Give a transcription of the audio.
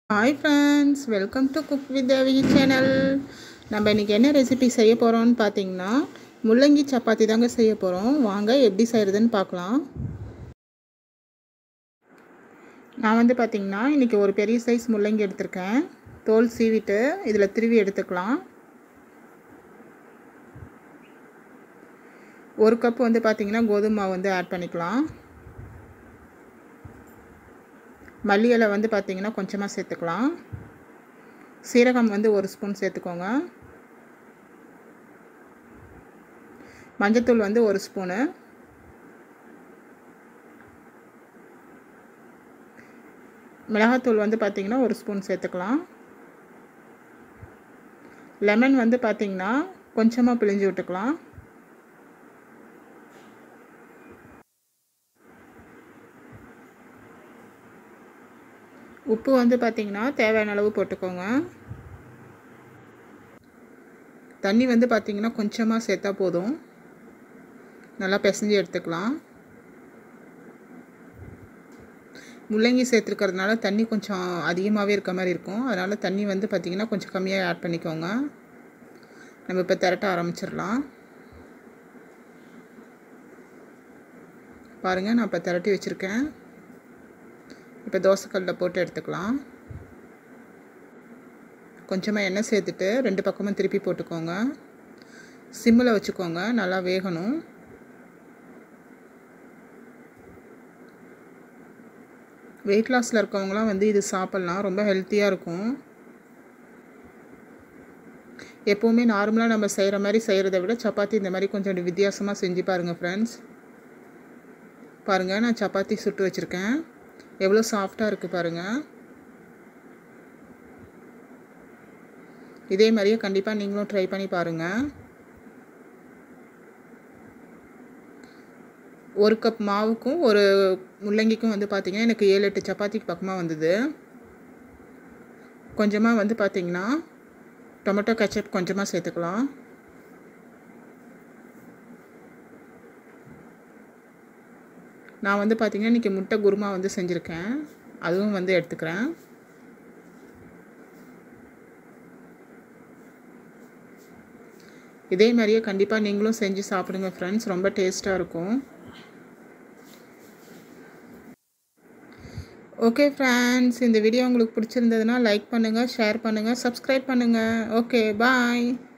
hi friends welcome to cook with Devi channel நம்ம இன்றைக்கி என்ன ரெசிபி செய்ய போகிறோம்னு பார்த்தீங்கன்னா முள்ளங்கி சப்பாத்தி தாங்க செய்ய போகிறோம் வாங்க எப்படி செய்கிறதுன்னு பார்க்கலாம் நான் வந்து பார்த்திங்கன்னா இன்றைக்கி ஒரு பெரிய சைஸ் முள்ளங்கி எடுத்திருக்கேன் தோல் சீவிட்டு இதில் திருவி எடுத்துக்கலாம் ஒரு கப் வந்து பார்த்திங்கன்னா கோதுமை மாவு வந்து ஆட் பண்ணிக்கலாம் மல்லி இலை வந்து பார்த்திங்கன்னா கொஞ்சமாக சேர்த்துக்கலாம் சீரகம் வந்து ஒரு ஸ்பூன் சேர்த்துக்கோங்க மஞ்சத்தூள் வந்து ஒரு ஸ்பூனு மிளகாத்தூள் வந்து பார்த்திங்கன்னா ஒரு ஸ்பூன் சேர்த்துக்கலாம் லெமன் வந்து பார்த்திங்கன்னா கொஞ்சமாக பிழிஞ்சு விட்டுக்கலாம் உப்பு வந்து பார்த்திங்கன்னா தேவையான அளவு போட்டுக்கோங்க தண்ணி வந்து பார்த்திங்கன்னா கொஞ்சமாக சேர்த்தா போதும் நல்லா பிசைஞ்சு எடுத்துக்கலாம் முள்ளங்கி சேர்த்துருக்கிறதுனால தண்ணி கொஞ்சம் அதிகமாகவே இருக்க மாதிரி இருக்கும் அதனால் தண்ணி வந்து பார்த்திங்கன்னா கொஞ்சம் கம்மியாக ஆட் பண்ணிக்கோங்க நம்ம இப்போ திரட்ட ஆரம்பிச்சிடலாம் பாருங்கள் நான் இப்போ திரட்டி வச்சுருக்கேன் இப்போ தோசைக்கல்லில் போட்டு எடுத்துக்கலாம் கொஞ்சமாக எண்ணெய் சேர்த்துட்டு ரெண்டு பக்கமும் திருப்பி போட்டுக்கோங்க சிம்மில் வச்சுக்கோங்க நல்லா வேகணும் வெயிட் லாஸில் இருக்கவங்களாம் வந்து இது சாப்பிட்லாம் ரொம்ப ஹெல்த்தியாக இருக்கும் எப்போவுமே நார்மலாக நம்ம செய்கிற மாதிரி செய்கிறத விட சப்பாத்தி இந்த மாதிரி கொஞ்சம் வித்தியாசமாக செஞ்சு பாருங்கள் ஃப்ரெண்ட்ஸ் பாருங்கள் நான் சப்பாத்தி சுட்டு வச்சுருக்கேன் எவ்வளோ சாஃப்டாக இருக்குது பாருங்கள் இதே மாதிரியே கண்டிப்பாக நீங்களும் ட்ரை பண்ணி பாருங்கள் ஒரு கப் மாவுக்கும் ஒரு முள்ளங்கிக்கும் வந்து பார்த்திங்கன்னா எனக்கு ஏழு எட்டு சப்பாத்திக்கு பக்கமாக வந்தது கொஞ்சமாக வந்து பார்த்திங்கன்னா டொமேட்டோ கச்சப் கொஞ்சமாக சேர்த்துக்கலாம் நான் வந்து பார்த்திங்கன்னா இன்றைக்கி முட்டை குருமா வந்து செஞ்சுருக்கேன் அதுவும் வந்து எடுத்துக்கிறேன் இதே மாதிரியே கண்டிப்பாக நீங்களும் செஞ்சு சாப்பிடுங்க ஃப்ரெண்ட்ஸ் ரொம்ப டேஸ்ட்டாக இருக்கும் ஓகே ஃப்ரெண்ட்ஸ் இந்த வீடியோ உங்களுக்கு பிடிச்சிருந்ததுன்னா லைக் பண்ணுங்கள் ஷேர் பண்ணுங்கள் சப்ஸ்கிரைப் பண்ணுங்கள் ஓகே பாய்